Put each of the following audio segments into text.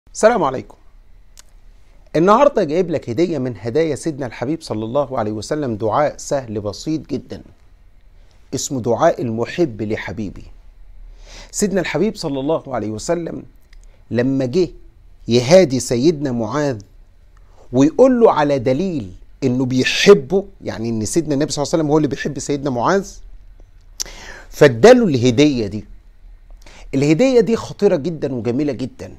السلام عليكم النهارده جايب لك هديه من هدايا سيدنا الحبيب صلى الله عليه وسلم دعاء سهل بسيط جدا اسمه دعاء المحب لحبيبي سيدنا الحبيب صلى الله عليه وسلم لما جه يهادي سيدنا معاذ ويقول له على دليل انه بيحبه يعني ان سيدنا النبي صلى الله عليه وسلم هو اللي بيحب سيدنا معاذ فاداله الهديه دي الهديه دي خطيره جدا وجميله جدا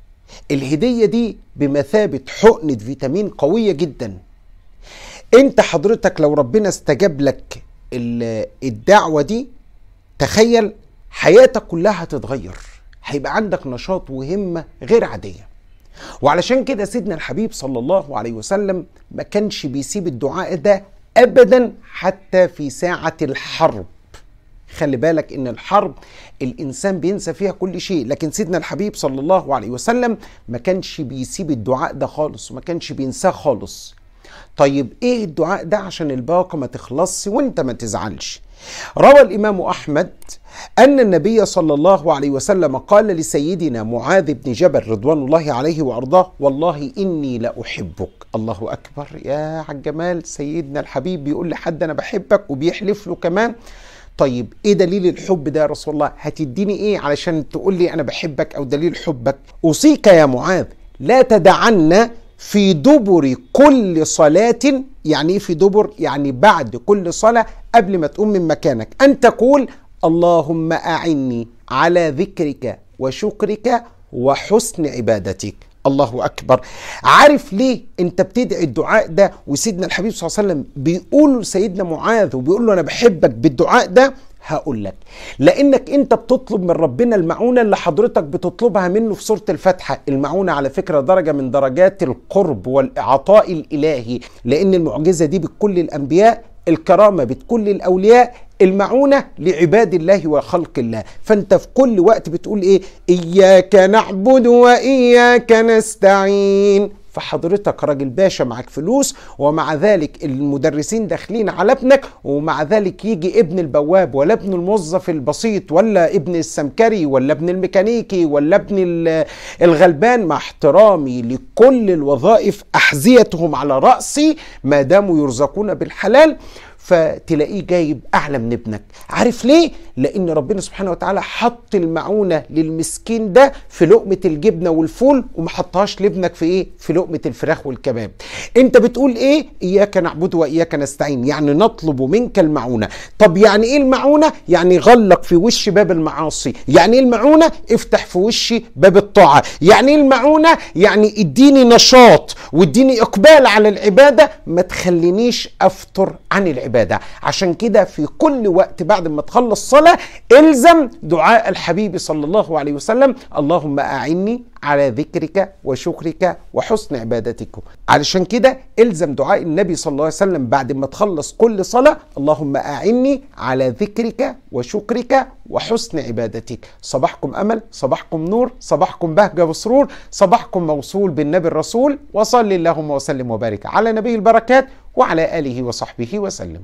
الهديه دي بمثابه حقنه فيتامين قويه جدا انت حضرتك لو ربنا استجاب لك الدعوه دي تخيل حياتك كلها هتتغير هيبقى عندك نشاط وهمه غير عاديه وعلشان كده سيدنا الحبيب صلى الله عليه وسلم ما كانش بيسيب الدعاء ده ابدا حتى في ساعه الحرب خلي بالك ان الحرب الانسان بينسى فيها كل شيء لكن سيدنا الحبيب صلى الله عليه وسلم ما كانش بيسيب الدعاء ده خالص وما كانش بينساه خالص طيب ايه الدعاء ده عشان الباقه ما تخلصش وانت ما تزعلش روى الامام احمد ان النبي صلى الله عليه وسلم قال لسيدنا معاذ بن جبل رضوان الله عليه وارضاه والله اني لاحبك الله اكبر يا عالجمال سيدنا الحبيب بيقول لحد انا بحبك وبيحلف له كمان طيب ايه دليل الحب ده يا رسول الله هتديني ايه علشان تقول لي انا بحبك او دليل حبك اوصيك يا معاذ لا تدعن في دبر كل صلاة يعني ايه في دبر يعني بعد كل صلاة قبل ما تقوم من مكانك ان تقول اللهم اعني على ذكرك وشكرك وحسن عبادتك الله اكبر عارف ليه انت بتدعي الدعاء ده وسيدنا الحبيب صلى الله عليه وسلم بيقول لسيدنا معاذ وبيقول له انا بحبك بالدعاء ده هقول لك لانك انت بتطلب من ربنا المعونه اللي حضرتك بتطلبها منه في سوره الفاتحه المعونه على فكره درجه من درجات القرب والاعطاء الالهي لان المعجزه دي بكل الانبياء الكرامه بتكون للاولياء المعونه لعباد الله وخلق الله فانت في كل وقت بتقول ايه اياك نعبد واياك نستعين فحضرتك راجل باشا معاك فلوس ومع ذلك المدرسين داخلين على ابنك ومع ذلك يجي ابن البواب ولا ابن الموظف البسيط ولا ابن السمكري ولا ابن الميكانيكي ولا ابن الغلبان مع احترامي لكل الوظائف احذيتهم على راسي ما داموا يرزقون بالحلال فتلاقيه جايب اعلى من ابنك عارف ليه لان ربنا سبحانه وتعالى حط المعونه للمسكين ده في لقمه الجبنه والفول وما حطهاش لابنك في ايه في لقمه الفراخ والكباب انت بتقول ايه اياك نعبد واياك نستعين يعني نطلب منك المعونه طب يعني ايه المعونه يعني غلق في وش باب المعاصي يعني ايه المعونه افتح في وشي باب الطاعه يعني ايه المعونه يعني اديني نشاط واديني اقبال على العباده ما تخلينيش افطر عن العباده العباده عشان كده في كل وقت بعد ما تخلص صلاه الزم دعاء الحبيب صلى الله عليه وسلم اللهم اعني على ذكرك وشكرك وحسن عبادتك علشان كده الزم دعاء النبي صلى الله عليه وسلم بعد ما تخلص كل صلاه اللهم اعني على ذكرك وشكرك وحسن عبادتك صباحكم امل صباحكم نور صباحكم بهجه وسرور صباحكم موصول بالنبي الرسول وصلي اللهم وسلم وبارك على نبي البركات وعلى اله وصحبه وسلم